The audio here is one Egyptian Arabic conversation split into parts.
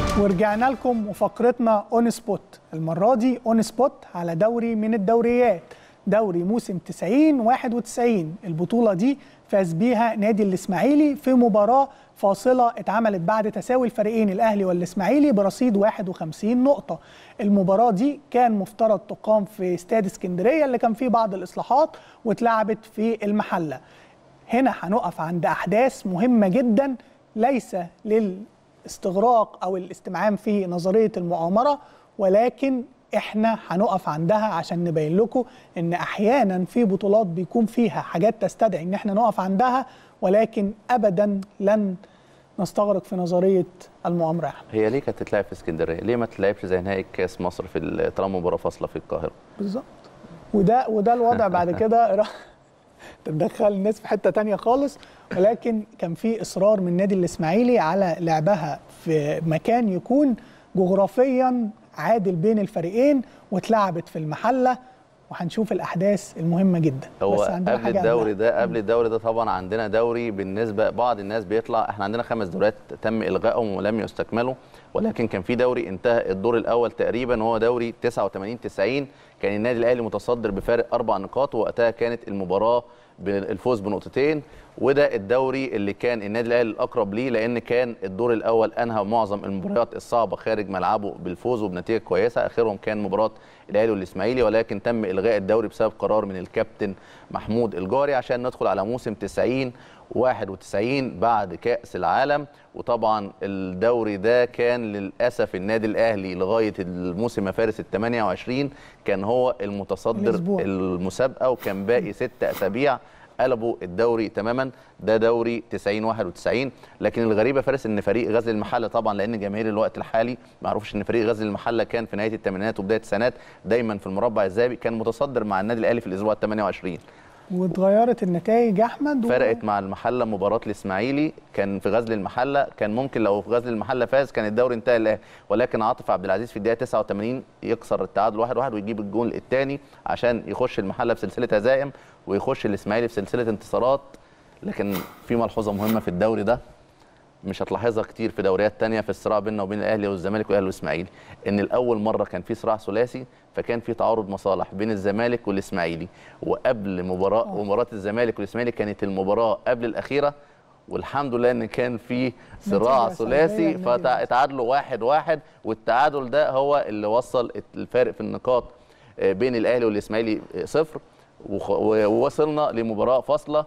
ورجعنا لكم وفقرتنا اون سبوت المره دي اون سبوت على دوري من الدوريات دوري موسم 90 91 البطوله دي فاز بيها نادي الاسماعيلي في مباراه فاصله اتعملت بعد تساوي الفريقين الاهلي والاسماعيلي برصيد 51 نقطه المباراه دي كان مفترض تقام في استاد اسكندريه اللي كان فيه بعض الاصلاحات واتلعبت في المحله هنا هنقف عند احداث مهمه جدا ليس للاستغراق او الاستمعان في نظريه المؤامره ولكن احنا هنقف عندها عشان نبين لكم ان احيانا في بطولات بيكون فيها حاجات تستدعي ان احنا نقف عندها ولكن ابدا لن نستغرق في نظريه المؤامره يا أحمد. هي ليه كانت تتلعب في اسكندريه؟ ليه ما تلعبش زي نهائي كاس مصر في ال- طالما مباراه فاصله في القاهره؟ بالظبط وده وده الوضع بعد كده راح تدخل الناس في حته تانية خالص ولكن كان في اصرار من نادي الاسماعيلي على لعبها في مكان يكون جغرافيا عادل بين الفريقين واتلعبت في المحله وهنشوف الاحداث المهمه جدا هو بس عندنا قبل حاجة الدوري قبلها. ده قبل الدوري ده طبعا عندنا دوري بالنسبه بعض الناس بيطلع احنا عندنا خمس دوريات تم الغائهم ولم يستكملوا ولكن كان في دوري انتهى الدور الاول تقريبا وهو دوري 89 90 كان النادي الاهلي متصدر بفارق اربع نقاط ووقتها كانت المباراه بالفوز بنقطتين وده الدوري اللي كان النادي الاهلي الاقرب ليه لان كان الدور الاول انهى معظم المباريات الصعبه خارج ملعبه بالفوز وبنتيجه كويسه اخرهم كان مباراه الاهلي والاسماعيلي ولكن تم الغاء الدوري بسبب قرار من الكابتن محمود الجاري عشان ندخل على موسم 90 91 بعد كاس العالم وطبعا الدوري ده كان للاسف النادي الاهلي لغايه الموسم يا فارس ال 28 كان هو المتصدر الأسبوع. المسابقه وكان باقي ست اسابيع قلبوا الدوري تماما ده دوري 90 91 لكن الغريب يا فارس ان فريق غزل المحله طبعا لان جماهير الوقت الحالي ما يعرفش ان فريق غزل المحله كان في نهايه الثمانينات وبدايه التسعينات دايما في المربع الذهبي كان متصدر مع النادي الاهلي في الاسبوع ال 28 واتغيرت النتائج يا احمد و- فرقت مع المحله مباراه الاسماعيلي كان في غزل المحله كان ممكن لو في غزل المحله فاز كان الدوري انتهى الاهلي ولكن عاطف عبد العزيز في الدقيقه 89 يكسر التعادل 1 1 ويجيب الجول الثاني عشان يخش المحله بسلسله هزائم ويخش الاسماعيلي في سلسله انتصارات لكن في ملحوظه مهمه في الدوري ده مش هتلاحظها كتير في دوريات تانية في الصراع بيننا وبين الاهلي والزمالك والاهلي والاسماعيلي ان الاول مره كان في صراع ثلاثي فكان في تعارض مصالح بين الزمالك والاسماعيلي وقبل مباراه مباراه الزمالك والاسماعيلي كانت المباراه قبل الاخيره والحمد لله ان كان في صراع نتيجة ثلاثي سلبية للنادي فتعادلوا واحد واحد والتعادل ده هو اللي وصل الفارق في النقاط آه، بين الاهلي والاسماعيلي آه، صفر وخ- ووصلنا لمباراه فاصله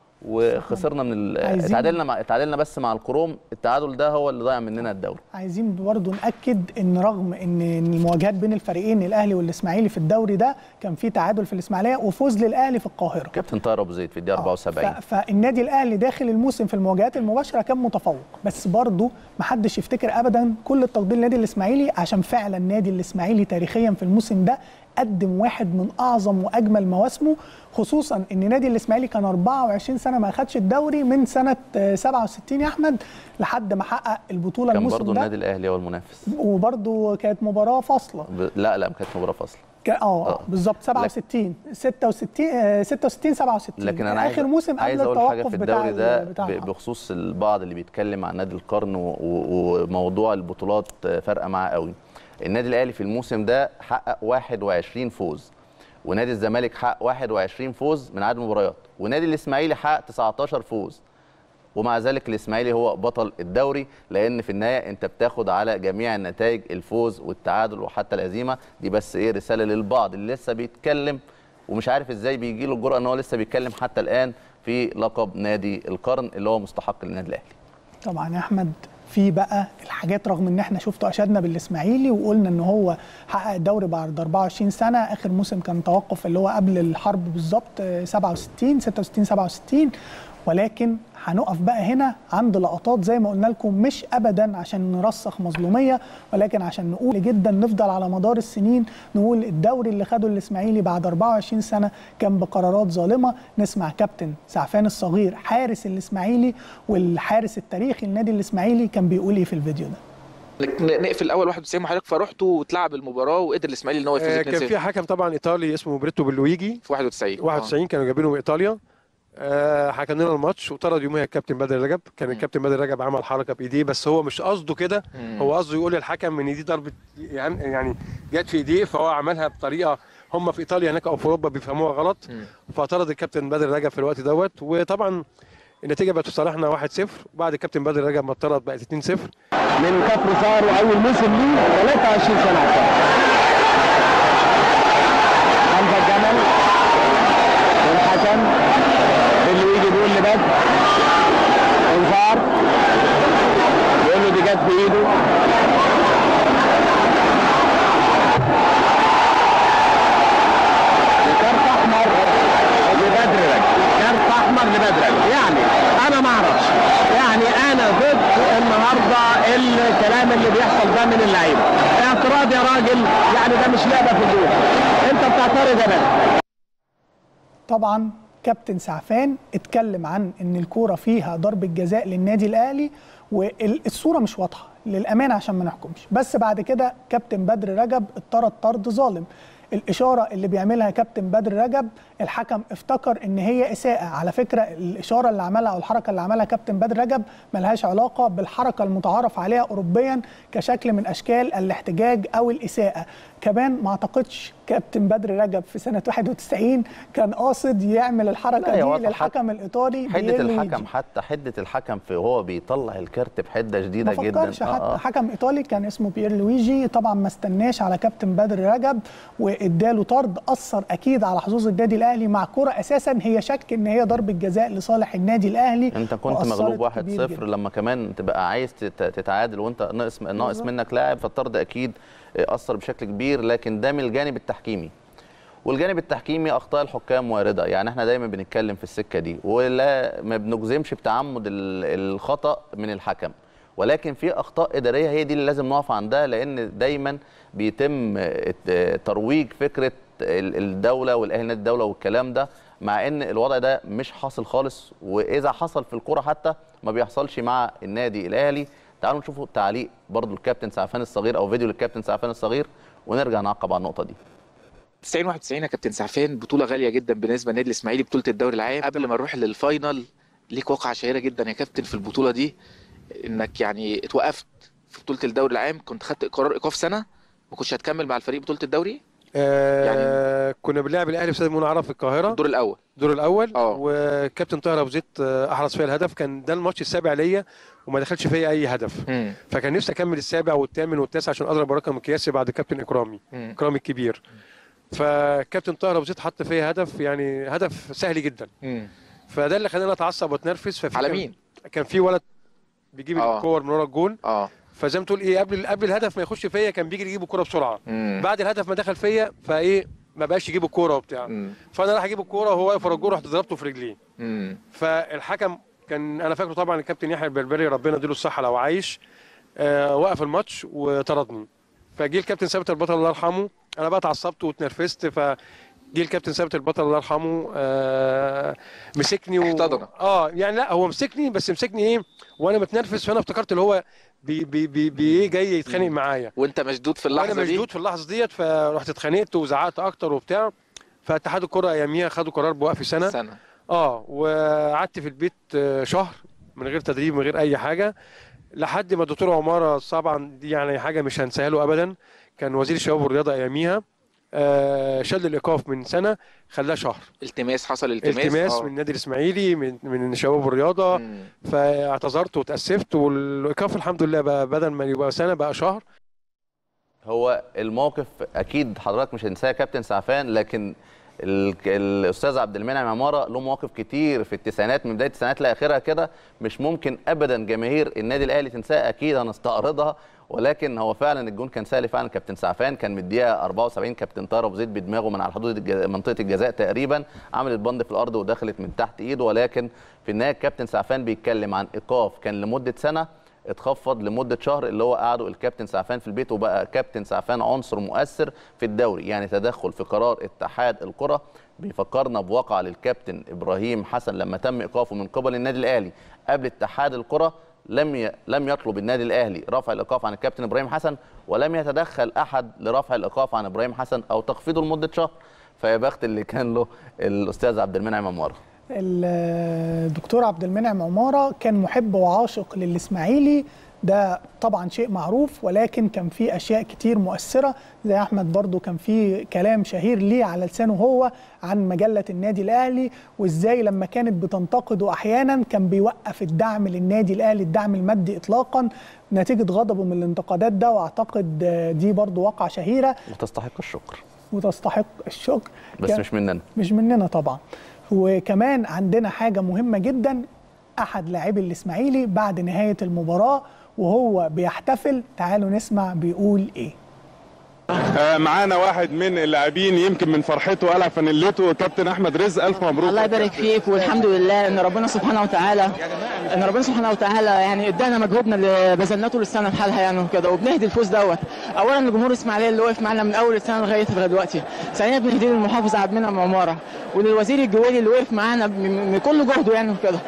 وخسرنا من ال- عايزين- اتعادلنا مع اتعادلنا بس مع الكروم التعادل ده هو اللي ضيع مننا الدوري عايزين برضه ناكد ان رغم ان إن المواجهات بين الفريقين الاهلي والاسماعيلي في الدوري ده كان في تعادل في الاسماعيليه وفوز للاهلي في القاهره كابتن طاهر ابو زيد في الدقيقه آه، 74 ف- فالنادي الاهلي داخل الموسم في المواجهات المباشره كان متفوق بس برضه ما حدش يفتكر ابدا كل التقدير للنادي الاسماعيلي عشان فعلا النادي الاسماعيلي تاريخيا في الموسم ده قدم واحد من اعظم واجمل مواسمه خصوصا ان نادي الاسماعيلي كان 24 سنه ما اخدش الدوري من سنه آه، 67 يا احمد لحد ما حقق البطوله كان الموسم برضه ده النادي الاهلي هو المنافس وبرضه كانت مباراه فاصله ب... لا لا ما كانت مباراه فاصله كا- اه آه. بالظبط 67 66 آه، 66 67 لكن انا عايز اخر موسم قبل عايز اقول حاجه التوقف في بتاع الدوري ده بتاع ب- بخصوص البعض اللي بيتكلم عن نادي القرن و... و... وموضوع البطولات فارقه معاه قوي النادي الاهلي في الموسم ده حقق 21 فوز ونادي الزمالك حقق 21 فوز من عدد المباريات ونادي الاسماعيلي حقق 19 فوز ومع ذلك الاسماعيلي هو بطل الدوري لان في النهايه انت بتاخد على جميع النتائج الفوز والتعادل وحتى الهزيمه دي بس ايه رساله للبعض اللي لسه بيتكلم ومش عارف ازاي بيجي له الجرأه ان هو لسه بيتكلم حتى الان في لقب نادي القرن اللي هو مستحق للنادي الاهلي طبعا يا احمد في بقى الحاجات رغم ان احنا شفتوا اشدنا بالاسماعيلي وقلنا ان هو حقق الدوري بعد 24 سنه اخر موسم كان توقف اللي هو قبل الحرب بالظبط آه، 67 66 67 ولكن هنقف بقى هنا عند لقطات زي ما قلنا لكم مش ابدا عشان نرسخ مظلوميه ولكن عشان نقول جدا نفضل على مدار السنين نقول الدوري اللي خده الاسماعيلي بعد 24 سنه كان بقرارات ظالمه نسمع كابتن سعفان الصغير حارس الاسماعيلي والحارس التاريخي للنادي الاسماعيلي كان بيقول ايه في الفيديو ده نقفل اول 91 محرك فرحتوا وتلعب المباراه وقدر الاسماعيلي ان هو يفوز آه، 2-0 كان في حكم طبعا ايطالي اسمه بريتو بلويجي في 91 91 كانوا جايبينه من ايطاليا آه، حكم لنا الماتش وطرد يوميها الكابتن بدر رجب كان الكابتن بدر رجب عمل حركه بايديه بس هو مش قصده كده هو قصده يقول للحكم ان دي ضربه يعني يعني جت في ايديه فهو عملها بطريقه هم في ايطاليا هناك او في اوروبا بيفهموها غلط فطرد الكابتن بدر رجب في الوقت دوت وطبعا النتيجه بقت في صالحنا 1-0 بعد الكابتن بدر رجب ما اتطرد بقت 2-0 من كفر صار واول موسم ليه 23 سنه على الفرق. حمزه الجمل والحكم اللي يجي بيقول لبدر انذار يقول له دي جت بايده كارت احمر لبدر رجب كارت احمر لبدر رجب يعني انا ما اعرفش يعني انا ضد النهارده الكلام اللي بيحصل ده من اللعيبه اعتراض يا راجل يعني ده مش لعبه في الجول انت بتعترض يا بدر طبعا كابتن سعفان اتكلم عن ان الكوره فيها ضربه جزاء للنادي الاهلي والصوره مش واضحه للامانه عشان ما نحكمش بس بعد كده كابتن بدر رجب اتطرد طرد ظالم الاشاره اللي بيعملها كابتن بدر رجب الحكم افتكر ان هي اساءه على فكره الاشاره اللي عملها او الحركه اللي عملها كابتن بدر رجب ملهاش علاقه بالحركه المتعارف عليها اوروبيا كشكل من اشكال الاحتجاج او الاساءه كمان ما اعتقدش كابتن بدر رجب في سنه 91 كان قاصد يعمل الحركه لا، هي دي واضحة. للحكم الايطالي حده بيير الحكم لويجي. حتى حده الحكم في هو بيطلع الكارت بحده شديده ما جدا فكرش حتى حكم ايطالي كان اسمه بيير لويجي طبعا ما استناش على كابتن بدر رجب واداله طرد اثر اكيد على حظوظ النادي الاهلي مع كره اساسا هي شك ان هي ضربه جزاء لصالح النادي الاهلي انت كنت وأثرت مغلوب كبير 1-0 جداً. لما كمان تبقى عايز تت- تتعادل وانت ناقص ناقص بالظبط. منك لاعب فالطرد اكيد اثر بشكل كبير لكن ده من الجانب التحكيمي والجانب التحكيمي اخطاء الحكام وارده يعني احنا دايما بنتكلم في السكه دي ولا ما بنجزمش بتعمد ال- الخطا من الحكم ولكن في اخطاء اداريه هي دي اللي لازم نقف عندها لان دايما بيتم الت- ترويج فكره ال- الدوله والاهلي نادي الدوله والكلام ده مع ان الوضع ده مش حاصل خالص واذا حصل في الكوره حتى ما بيحصلش مع النادي الاهلي تعالوا نشوفوا تعليق برضو الكابتن سعفان الصغير او فيديو للكابتن سعفان الصغير ونرجع نعقب على النقطه دي 90 91 يا كابتن سعفان بطوله غاليه جدا بالنسبه للنادي الاسماعيلي بطوله الدوري العام قبل ما نروح للفاينل ليك واقعه شهيره جدا يا كابتن في البطوله دي انك يعني اتوقفت في بطوله الدوري العام كنت خدت قرار ايقاف سنه ما كنتش هتكمل مع الفريق بطوله الدوري آه كنا بنلعب الاهلي في استاد منى عرب في القاهره الدور الاول الدور الاول اه. وكابتن طاهر ابو زيد آه، احرز فيا الهدف كان ده الماتش السابع ليا وما دخلش فيا اي هدف مم. فكان نفسي اكمل السابع والثامن والتاسع عشان اضرب الرقم القياسي بعد كابتن اكرامي مم. اكرامي الكبير فكابتن طاهر ابو زيد حط فيا هدف يعني هدف سهل جدا مم. فده اللي خلاني اتعصب واتنرفز ففي على كان- مين؟ كان في ولد بيجيب اه. الكور من ورا الجول اه فزي ما تقول ايه قبل قبل الهدف ما يخش فيا كان بيجري يجيب الكوره بسرعه مم. بعد الهدف ما دخل فيا فايه ما بقاش يجيب الكوره وبتاع مم. فانا راح اجيب الكوره وهو واقف ورا الجول رحت ضربته في رجليه مم. فالحكم كان انا فاكره طبعا الكابتن يحيى البربري ربنا يديله الصحه لو عايش آه وقف الماتش وطردني فجه الكابتن ثابت البطل الله يرحمه انا بقى اتعصبت واتنرفزت فجه الكابتن ثابت البطل الله يرحمه آه مسكني و... احتضنك. اه يعني لا هو مسكني بس مسكني ايه وانا متنرفز فانا افتكرت اللي هو بي بي بي, بي إيه جاي يتخانق معايا وانت مشدود في وانا اللحظه دي مشدود في اللحظه ديت فرحت اتخانقت وزعقت اكتر وبتاع فاتحاد الكره اياميها خدوا قرار بوقف سنه سنه اه وقعدت في البيت آه، شهر من غير تدريب من غير اي حاجه لحد ما الدكتور عماره طبعا دي يعني حاجه مش هنساها له ابدا كان وزير الشباب والرياضه اياميها آه، شال الايقاف من سنه خلاه شهر التماس حصل التماس التماس آه. من النادي الاسماعيلي من من الشباب والرياضه مم. فاعتذرت وتاسفت والايقاف الحمد لله بقى بدل ما يبقى سنه بقى شهر هو الموقف اكيد حضرتك مش هنساه يا كابتن سعفان لكن ال- الاستاذ عبد المنعم عماره له مواقف كتير في التسعينات من بدايه التسعينات لاخرها كده مش ممكن ابدا جماهير النادي الاهلي تنساها اكيد هنستعرضها ولكن هو فعلا الجون كان سهل فعلا كابتن سعفان كان مديها 74 كابتن طاهر ابو زيد بدماغه من على حدود الج- منطقه الجزاء تقريبا عملت بند في الارض ودخلت من تحت ايده ولكن في النهايه الكابتن سعفان بيتكلم عن ايقاف كان لمده سنه اتخفض لمده شهر اللي هو قعده الكابتن سعفان في البيت وبقى كابتن سعفان عنصر مؤثر في الدوري يعني تدخل في قرار اتحاد الكره بيفكرنا بواقع للكابتن ابراهيم حسن لما تم ايقافه من قبل النادي الاهلي قبل اتحاد الكره لم ي... لم يطلب النادي الاهلي رفع الايقاف عن الكابتن ابراهيم حسن ولم يتدخل احد لرفع الايقاف عن ابراهيم حسن او تخفيضه لمده شهر فيا بخت اللي كان له الاستاذ عبد المنعم عماره الدكتور عبد المنعم عماره كان محب وعاشق للاسماعيلي ده طبعا شيء معروف ولكن كان في اشياء كتير مؤثره زي احمد برضو كان في كلام شهير ليه على لسانه هو عن مجله النادي الاهلي وازاي لما كانت بتنتقده احيانا كان بيوقف الدعم للنادي الاهلي الدعم المادي اطلاقا نتيجه غضبه من الانتقادات ده واعتقد دي برضو واقعه شهيره وتستحق الشكر وتستحق الشكر بس كان- مش مننا مش مننا طبعا وكمان عندنا حاجة مهمة جدا أحد لاعبي الإسماعيلي بعد نهاية المباراة وهو بيحتفل تعالوا نسمع بيقول إيه آه، معانا واحد من اللاعبين يمكن من فرحته قلع فانيلته كابتن احمد رزق الف مبروك الله يبارك فيك والحمد لله ان ربنا سبحانه وتعالى ان ربنا سبحانه وتعالى يعني ادانا مجهودنا اللي بذلناه طول السنه بحالها يعني وكده وبنهدي الفوز دوت اولا لجمهور الاسماعيليه اللي وقف معانا من اول السنه لغايه لغايه دلوقتي ثانيا بنهدي للمحافظ عبد المنعم عماره وللوزير الجويري اللي وقف معانا من من كل جهده يعني وكده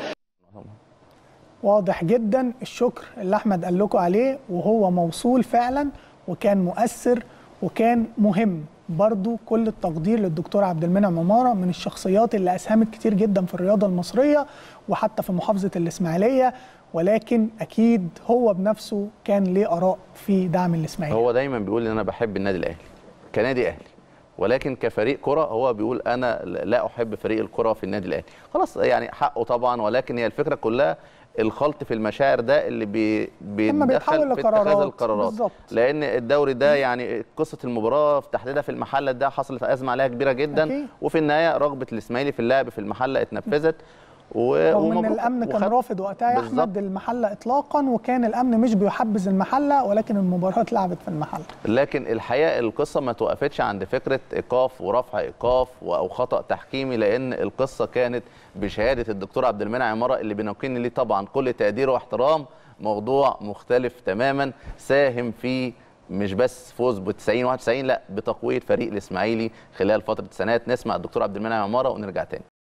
واضح جدا الشكر اللي أحمد قال لكم عليه وهو موصول فعلا وكان مؤثر وكان مهم برضو كل التقدير للدكتور عبد المنعم عمارة من الشخصيات اللي أسهمت كتير جدا في الرياضة المصرية وحتى في محافظة الإسماعيلية ولكن أكيد هو بنفسه كان ليه آراء في دعم الإسماعيلي هو دايما بيقول ان انا بحب النادي الاهلي كنادي اهلي ولكن كفريق كره هو بيقول انا لا احب فريق الكره في النادي الاهلي خلاص يعني حقه طبعا ولكن هي الفكره كلها الخلط في المشاعر ده اللي بي لما بيتحول بيتدخل في اتخاذ لقرارات. القرارات بالظبط. لان الدوري ده يعني قصه المباراه في تحديدها في المحله ده حصلت ازمه عليها كبيره جدا أكيد. وفي النهايه رغبه الاسماعيلي في اللعب في المحله اتنفذت و... رغم ان ومبروك. الامن كان وخد- رافض وقتها يا بالظبط. احمد المحله اطلاقا وكان الامن مش بيحبذ المحله ولكن المباراه اتلعبت في المحله لكن الحقيقه القصه ما توقفتش عند فكره ايقاف ورفع ايقاف و- او خطا تحكيمي لان القصه كانت بشهاده الدكتور عبد المنعم عماره اللي بينقلني ليه طبعا كل تقدير واحترام موضوع مختلف تماما ساهم في مش بس فوز ب 90 91 لا بتقويه فريق الاسماعيلي خلال فتره سنوات نسمع الدكتور عبد المنعم عماره ونرجع تاني